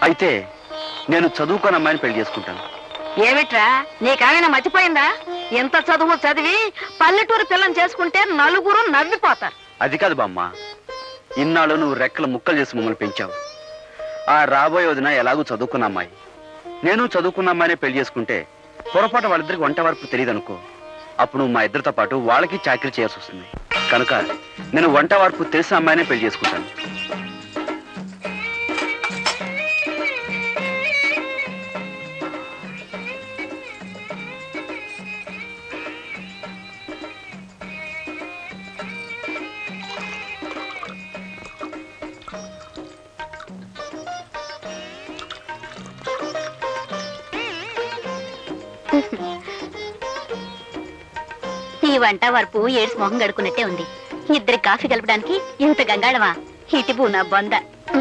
అయితే నేను చదువుకున్న అమ్మాయిని పెళ్లి చేసుకుంటాను ఏమిట్రా నీకేమైనా మర్చిపోయిందా ఎంత చదువు చదివి పల్లెటూరు పిల్లని చేసుకుంటే నలుగురు నవ్విపోతారు అది కాదు బామ్మ ఇన్నాళ్ళు నువ్వు రెక్కలు ముక్కలు చేసి మమ్మల్ని పెంచావు ఆ రాబోయే వదిన ఎలాగూ చదువుకున్న అమ్మాయి నేను చదువుకున్న అమ్మాయినే పెళ్లి చేసుకుంటే పొరపాటు వాళ్ళిద్దరికి వంట వరకు తెలియదు అనుకో అప్పుడు మా ఇద్దరితో పాటు వాళ్ళకి చాకరీ చేయాల్సి వస్తుంది కనుక నేను వంట వరకు తెలిసిన అమ్మాయినే పెళ్లి చేసుకుంటాను ఈ వంట వరపు ఏడ్స్ మొహం గడుకున్నట్టే ఉంది ఇద్దరి కాఫీ కలపడానికి ఇంత గంగాళమా ఇటిబు నా బొంద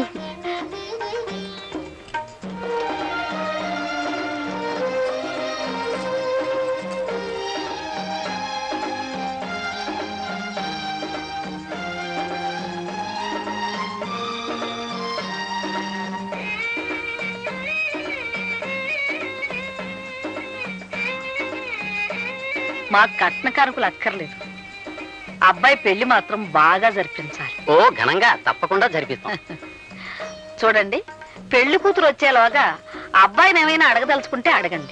మా కట్న కారకులు అక్కర్లేదు అబ్బాయి పెళ్లి మాత్రం బాగా జరిపించాలి ఓ ఘనంగా తప్పకుండా జరిపిస్తాం చూడండి పెళ్లి కూతురు వచ్చేలోగా అబ్బాయిని ఏమైనా అడగదలుచుకుంటే అడగండి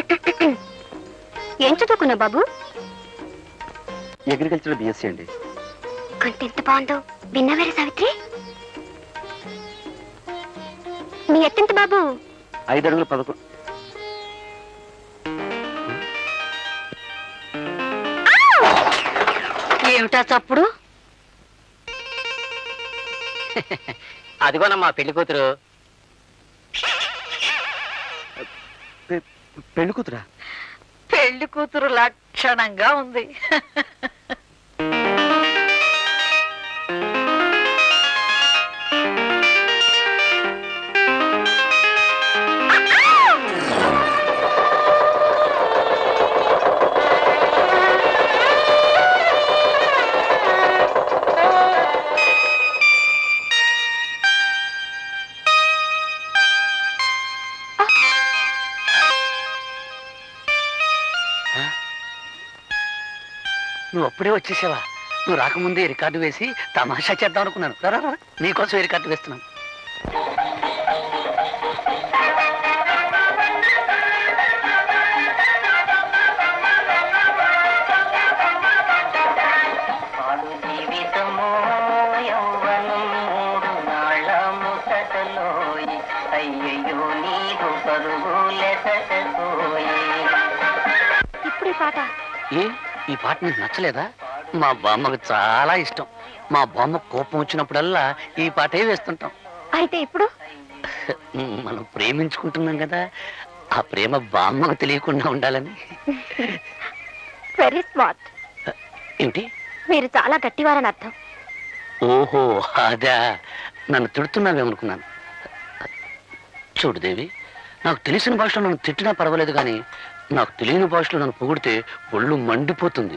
ఏం చదువుకున్నా బాబు అగ్రికల్చర్ బిఎస్సీ అండి కొంత ఎంత బాగుందో విన్నవేరే సావిత్రి మీ ఎత్తెంత బాబు ఐదు అడుగులు పదకొండు ఏమిటా చప్పుడు అదిగోనమ్మా పెళ్లి కూతురు పె- పెళ్లి కూతురా పెళ్లి కూతురు లక్షణంగా ఉంది నువ్వు అప్పుడే వచ్చేసావా నువ్వు రాకముందే రికార్డు వేసి తమాషా చేద్దాం అనుకున్నాను రా, రా, రా. నీకోసం ఈ రికార్డు వేస్తున్నాను పాడు జీవితమో యౌవనం మూడు నాళ్ళ ముసటలోయి అయ్యయ్యో నీదు పరుగు లెసటోయి ఇప్పుడు ఈ పాట ఏ ఈ పాట నీకు నచ్చలేదా మా బామ్మకు చాలా ఇష్టం మా బామ్మ కోపం వచ్చినప్పుడల్లా ఈ పాటే వేస్తుంటాం అయితే ఇప్పుడు మనం ప్రేమించుకుంటున్నాం కదా ఆ ప్రేమ బామ్మకు తెలియకుండా ఉండాలని వెరీ స్మార్ట్ ఏమిటి మీరు చాలా గట్టివారని అర్థం ఓహో అదా నన్ను తిడుతున్నావేమనుకున్నాను చూడు దేవి నాకు తెలిసిన భాషలో నన్ను తిట్టినా పర్వాలేదు కానీ నాకు తెలియని భాషలో నన్ను పొగిడితే ఒళ్ళు మండిపోతుంది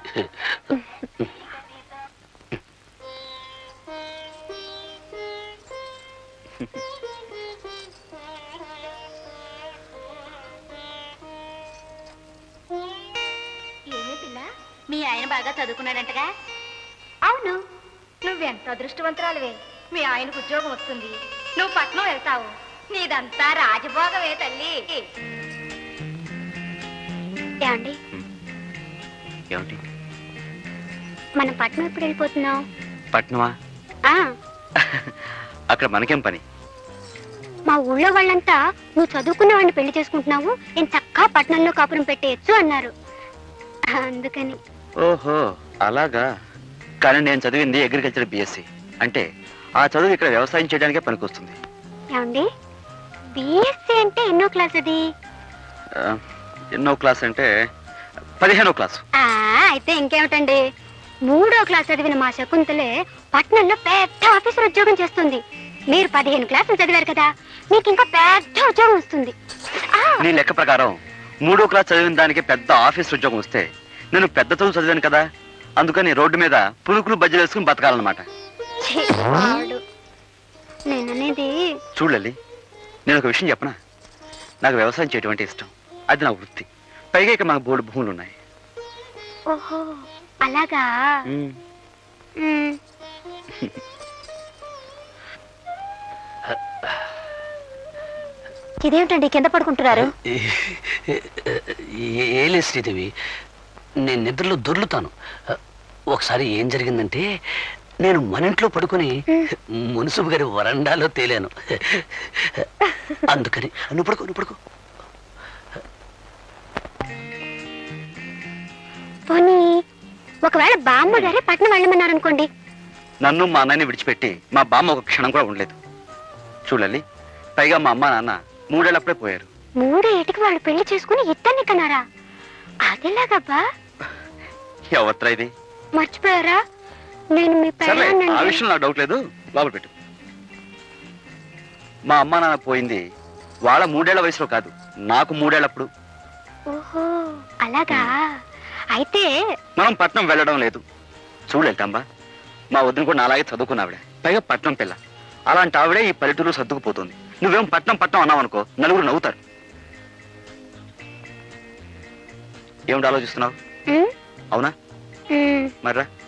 ఏమే పిల్ల మీ ఆయన బాగా చదువుకున్నాడంటగా అవును నువ్వెంత అదృష్టవంతురాలువే మీ ఆయనకు ఉద్యోగం వస్తుంది నువ్వు పట్నం వెళ్తావు నీదంతా రాజభోగమే తల్లి ఏమండి ఏమిటి మనం పట్నం ఎప్పుడు వెళ్ళిపోతున్నాం పట్నమా అక్కడ మనకేం పని మా ఊళ్ళో వాళ్ళంతా నువ్వు చదువుకున్న వాడిని పెళ్లి చేసుకుంటున్నావు నేను చక్కా పట్నంలో కాపురం పెట్టేయచ్చు అన్నారు అందుకని ఓహో అలాగా కానీ నేను చదివింది అగ్రికల్చర్ బిఎస్సి అంటే ఆ చదువు ఇక్కడ వ్యవసాయం చేయడానికే పనికొస్తుంది ఏమండి బిఎస్సి అంటే ఎన్నో క్లాస్ అది ఆ, ఎన్నో క్లాస్ అంటే పదిహేనో క్లాస్ ఆ, అయితే ఇంకేమిటండి మూడో క్లాస్ చదివిన మా శకుంతలే పట్నంలో పెద్ద ఆఫీసర్ ఉద్యోగం చేస్తుంది మీరు పదిహేను క్లాసులు చదివారు కదా మీకు ఇంకా పెద్ద ఉద్యోగం వస్తుంది ఆ, నీ లెక్క ప్రకారం మూడో క్లాస్ చదివిన దానికి పెద్ద ఆఫీస్ ఉద్యోగం వస్తే నేను పెద్ద చదువు చదివాను కదా అందుకని రోడ్డు మీద పులుకులు బజ్జలు వేసుకుని బతకాలన్నమాట ఛీ, వాడు. నేననేది చూడలి నేను ఒక విషయం చెప్పనా నాకు వ్యవసాయం చేయడం అంటే ఇష్టం అది నా వృత్తి పైగా ఇక మాకు బోర్డు భూములు ఉన్నాయి ఓహో అలాగా ఉమ్. మ్మ్. ఇదేమిటండి కింద పడుకుంటున్నారు ఏ- ఏ లేదు శ్రీదేవి నేను నిద్రలో దొర్లుతాను ఒకసారి ఏం జరిగిందంటే నేను మన ఇంట్లో పడుకొని మున్సుబు గారి వరండాలో తేలాను అందుకని నువ్వు పడుకో నువ్వు పడుకో పోనీ ఒకవేళ బామ్మ గారే పట్నం వెళ్ళమన్నారు అనుకోండి నన్ను మా అన్నయ్యని విడిచిపెట్టి మా బామ్మ ఒక క్షణం కూడా ఉండలేదు చూడాలి పైగా మా అమ్మ నాన్న మూడేళ్ళప్పుడే పోయారు మూడో ఏటికి వాళ్ళు పెళ్లి చేసుకుని ఇద్దరిని కన్నారా అదెలాగబ్బా ఎవరిరా ఇది మర్చిపోయారా నేను మీ సర్లే ఆ పెళ్ళాన్నండి విషయం నాకు డౌట్ లేదు లోపల పెట్టు మా అమ్మ నాన్న పోయింది వాళ్ళ మూడేళ్ల వయసులో కాదు నాకు మూడేళ్ళప్పుడు ఓహో అలాగా అయితే మనం పట్నం వెళ్ళడం లేదు చూడలేటమ్మా మా వదిన కూడా నాలాగే చదువుకున్న ఆవిడ పైగా పట్నం పిల్ల అలాంటి ఆవిడే ఈ పల్లెటూరు సర్దుకుపోతుంది నువ్వేం పట్నం పట్నం అన్నావు అనుకో నలుగురు నవ్వుతారు ఏమిటి ఆలోచిస్తున్నావు ఉమ్, అవునా ఉమ్, మర్రా